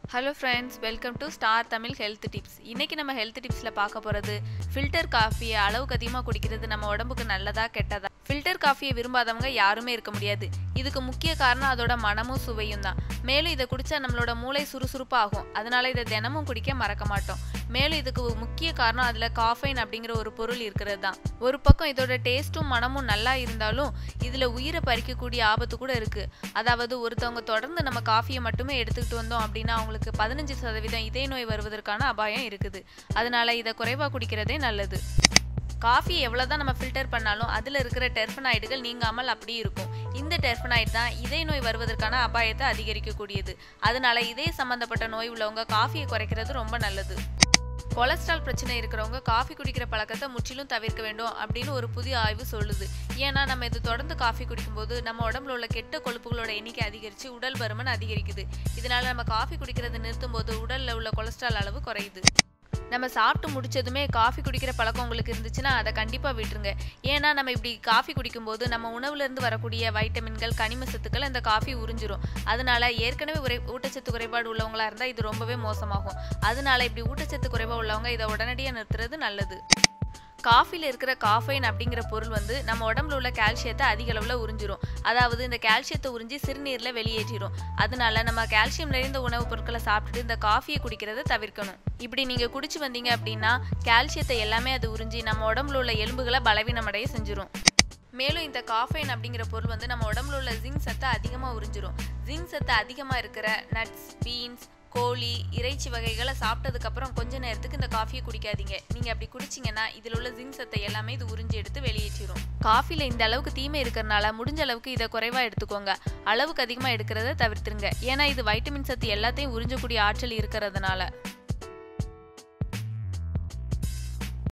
hello friends welcome to star Tamil health tips இன்றைக்கி நம்ம health டிப்ஸில் பார்க்க போகிறது ஃபில்டர் காஃபியை அளவுக்கு அதிகமாக குடிக்கிறது நம்ம உடம்புக்கு நல்லதா கெட்டதா ஃபில்டர் காஃபியை விரும்பாதவங்க யாருமே இருக்க முடியாது இதுக்கு முக்கிய காரணம் அதோட மனமும் சுவையும் தான் மேலும் இதை குடித்தா நம்மளோட மூளை சுறுசுறுப்பாகும் அதனால இதை தினமும் குடிக்க மறக்க மாட்டோம் மேலும் இதுக்கு முக்கிய காரணம் அதில் காஃபைன் அப்படிங்கிற ஒரு பொருள் இருக்கிறது தான் ஒரு பக்கம் இதோட டேஸ்ட்டும் மனமும் நல்லா இருந்தாலும் இதில் உயிரை பறிக்கக்கூடிய ஆபத்து கூட இருக்குது அதாவது ஒருத்தவங்க தொடர்ந்து நம்ம காஃபியை மட்டுமே எடுத்துக்கிட்டு வந்தோம் அப்படின்னா அவங்களுக்கு பதினஞ்சு சதவீதம் இதய நோய் வருவதற்கான அபாயம் இருக்குது அதனால இதை குறைவாக குடிக்கிறதே நல்லது காஃபி எவ்வளோதான் நம்ம ஃபில்டர் பண்ணாலும் அதில் இருக்கிற டெர்ஃபனாய்டுகள் நீங்காமல் அப்படி இருக்கும் இந்த டெர்ஃபனாய்டு தான் இதய நோய் வருவதற்கான அபாயத்தை அதிகரிக்கக்கூடியது அதனால இதய சம்பந்தப்பட்ட நோய் உள்ளவங்க காஃபியை குறைக்கிறது ரொம்ப நல்லது கொலஸ்ட்ரால் பிரச்சனை இருக்கிறவங்க காஃபி குடிக்கிற பழக்கத்தை முற்றிலும் தவிர்க்க வேண்டும் அப்படின்னு ஒரு புதிய ஆய்வு சொல்லுது ஏன்னா நம்ம இது தொடர்ந்து காஃபி குடிக்கும்போது நம்ம உடம்புல உள்ள கெட்ட கொழுப்புகளோட எண்ணிக்கை அதிகரித்து உடல் பருமன் அதிகரிக்குது இதனால நம்ம காஃபி குடிக்கிறத நிறுத்தும் போது உடல்ல உள்ள கொலஸ்ட்ரால் அளவு குறையுது நம்ம சாப்பிட்டு முடிச்சதுமே காஃபி குடிக்கிற பழக்கம் உங்களுக்கு இருந்துச்சுன்னா அதை கண்டிப்பாக விட்டுருங்க ஏன்னா நம்ம இப்படி காஃபி குடிக்கும்போது நம்ம உணவுலேருந்து வரக்கூடிய வைட்டமின்கள் கனிம சத்துக்கள் அந்த காஃபி உறிஞ்சிரும் அதனால ஏற்கனவே உரை ஊட்டச்சத்து குறைபாடு உள்ளவங்களா இருந்தால் இது ரொம்பவே மோசமாகும் அதனால இப்படி ஊட்டச்சத்து குறைபாடு உள்ளவங்க இதை உடனடியாக நிறுத்துறது நல்லது காஃபியில் இருக்கிற காஃபைன் அப்படிங்கிற பொருள் வந்து நம்ம உடம்புல உள்ள கால்சியத்தை அதிக அளவில் உறிஞ்சிரும் அதாவது இந்த கால்சியத்தை உறிஞ்சி சிறுநீரில் வெளியேற்றிடும் அதனால நம்ம கால்சியம் நிறைந்த உணவுப் பொருட்களை சாப்பிட்டுட்டு இந்த காஃபியை குடிக்கிறத தவிர்க்கணும் இப்படி நீங்கள் குடிச்சு வந்தீங்க அப்படின்னா கால்சியத்தை எல்லாமே அது உறிஞ்சி நம்ம உடம்புல உள்ள எலும்புகளை பலவீனமடைய செஞ்சிரும் மேலும் இந்த காஃபைன் அப்படிங்கிற பொருள் வந்து நம்ம உடம்புல உள்ள ஜிங்க் சத்தை அதிகமாக உறிஞ்சிரும் ஜிங்க் சத்து அதிகமாக இருக்கிற நட்ஸ் பீன்ஸ் கோழி இறைச்சி வகைகளை சாப்பிட்டதுக்கப்புறம் கொஞ்ச நேரத்துக்கு இந்த காஃபியை குடிக்காதீங்க நீங்கள் அப்படி குடிச்சிங்கன்னா இதில் உள்ள ஜிங்க் சத்தை எல்லாமே இது உறிஞ்சி எடுத்து வெளியேற்றிடும் காஃபியில் இந்த அளவுக்கு தீமை இருக்கிறனால முடிஞ்ச அளவுக்கு இதை குறைவாக எடுத்துக்கோங்க அளவுக்கு அதிகமாக எடுக்கிறத தவிர்த்துருங்க ஏன்னா இது வைட்டமின் சத்து எல்லாத்தையும் உறிஞ்சக்கூடிய ஆற்றல் இருக்கிறதுனால